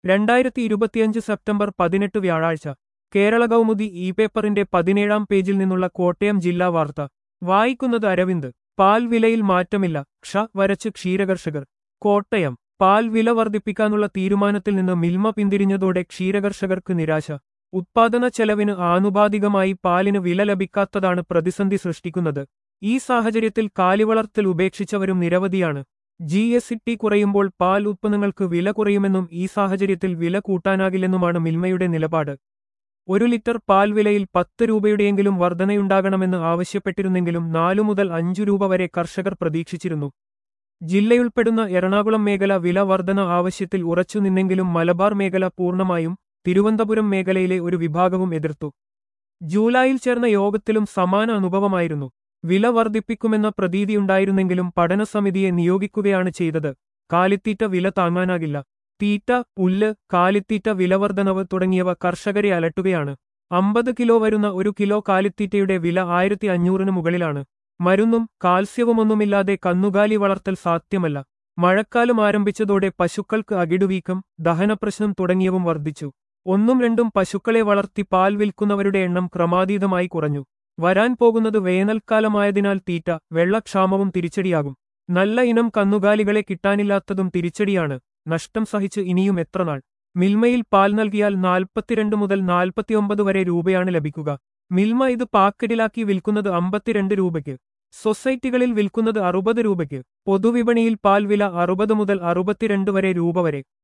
രണ്ടായിരത്തി ഇരുപത്തിയഞ്ച് സെപ്റ്റംബർ പതിനെട്ട് വ്യാഴാഴ്ച കേരള കൗമുദി ഇ പേപ്പറിന്റെ പതിനേഴാം പേജിൽ നിന്നുള്ള കോട്ടയം ജില്ലാ വാർത്ത വായിക്കുന്നത് അരവിന്ദ് പാൽ വിലയിൽ മാറ്റമില്ല ക്ഷ വരച്ച് ക്ഷീരകർഷകർ കോട്ടയം പാൽ വില വർദ്ധിപ്പിക്കാനുള്ള തീരുമാനത്തിൽ നിന്ന് മിൽമ പിന്തിരിഞ്ഞതോടെ ക്ഷീരകർഷകർക്ക് നിരാശ ഉത്പാദന ചെലവിന് ആനുപാതികമായി പാലിന് വില ലഭിക്കാത്തതാണ് പ്രതിസന്ധി സൃഷ്ടിക്കുന്നത് ഈ സാഹചര്യത്തിൽ കാലിവളർത്തൽ ഉപേക്ഷിച്ചവരും നിരവധിയാണ് ജി എസ് ടി കുറയുമ്പോൾ പാൽ ഉത്പന്നങ്ങൾക്ക് വില കുറയുമെന്നും ഈ സാഹചര്യത്തിൽ വില കൂട്ടാനാകില്ലെന്നുമാണ് മിൽമയുടെ നിലപാട് ഒരു ലിറ്റർ പാൽ വിലയിൽ പത്ത് രൂപയുടെയെങ്കിലും വർധനയുണ്ടാകണമെന്ന് ആവശ്യപ്പെട്ടിരുന്നെങ്കിലും നാലു മുതൽ അഞ്ചു രൂപ വരെ കർഷകർ പ്രതീക്ഷിച്ചിരുന്നു ജില്ലയുൾപ്പെടുന്ന എറണാകുളം മേഖല വില വർധന ആവശ്യത്തിൽ ഉറച്ചുനിന്നെങ്കിലും മലബാർ മേഖല പൂർണ്ണമായും തിരുവനന്തപുരം മേഖലയിലെ ഒരു വിഭാഗവും എതിർത്തു ജൂലൈയിൽ ചേർന്ന യോഗത്തിലും സമാന അനുഭവമായിരുന്നു വില വർദ്ധിപ്പിക്കുമെന്ന പ്രതീതിയുണ്ടായിരുന്നെങ്കിലും പഠനസമിതിയെ നിയോഗിക്കുകയാണ് ചെയ്തത് കാലിത്തീറ്റ വില താങ്ങാനാകില്ല തീറ്റ പുല്ല് കാലിത്തീറ്റ വിലവർദ്ധനവ് തുടങ്ങിയവ കർഷകരെ അലട്ടുകയാണ് അമ്പത് കിലോ വരുന്ന ഒരു കിലോ കാലിത്തീറ്റയുടെ വില ആയിരത്തി അഞ്ഞൂറിന് മുകളിലാണ് മരുന്നും കാൽസ്യവുമൊന്നുമില്ലാതെ കന്നുകാലി വളർത്തൽ സാധ്യമല്ല മഴക്കാലം ആരംഭിച്ചതോടെ പശുക്കൾക്ക് അകിടുവീക്കം ദഹനപ്രശ്നം തുടങ്ങിയവും വർദ്ധിച്ചു ഒന്നും രണ്ടും പശുക്കളെ വളർത്തി പാൽ വിൽക്കുന്നവരുടെ എണ്ണം ക്രമാതീതമായി കുറഞ്ഞു വരാൻ പോകുന്നത് വേനൽക്കാലമായതിനാൽ തീറ്റ വെള്ളക്ഷാമവും തിരിച്ചടിയാകും നല്ല ഇനം കന്നുകാലികളെ കിട്ടാനില്ലാത്തതും തിരിച്ചടിയാണ് നഷ്ടം സഹിച്ച് ഇനിയും എത്ര നാൾ മിൽമയിൽ പാൽ നൽകിയാൽ നാൽപ്പത്തിരണ്ട് മുതൽ നാൽപ്പത്തിയൊമ്പത് വരെ രൂപയാണ് ലഭിക്കുക മിൽമ ഇത് പാക്കറ്റിലാക്കി വിൽക്കുന്നത് അമ്പത്തിരണ്ട് രൂപയ്ക്ക് സൊസൈറ്റികളിൽ വിൽക്കുന്നത് അറുപത് രൂപയ്ക്ക് പൊതുവിപണിയിൽ പാൽ വില അറുപത് മുതൽ അറുപത്തിരണ്ട് വരെ രൂപ വരെ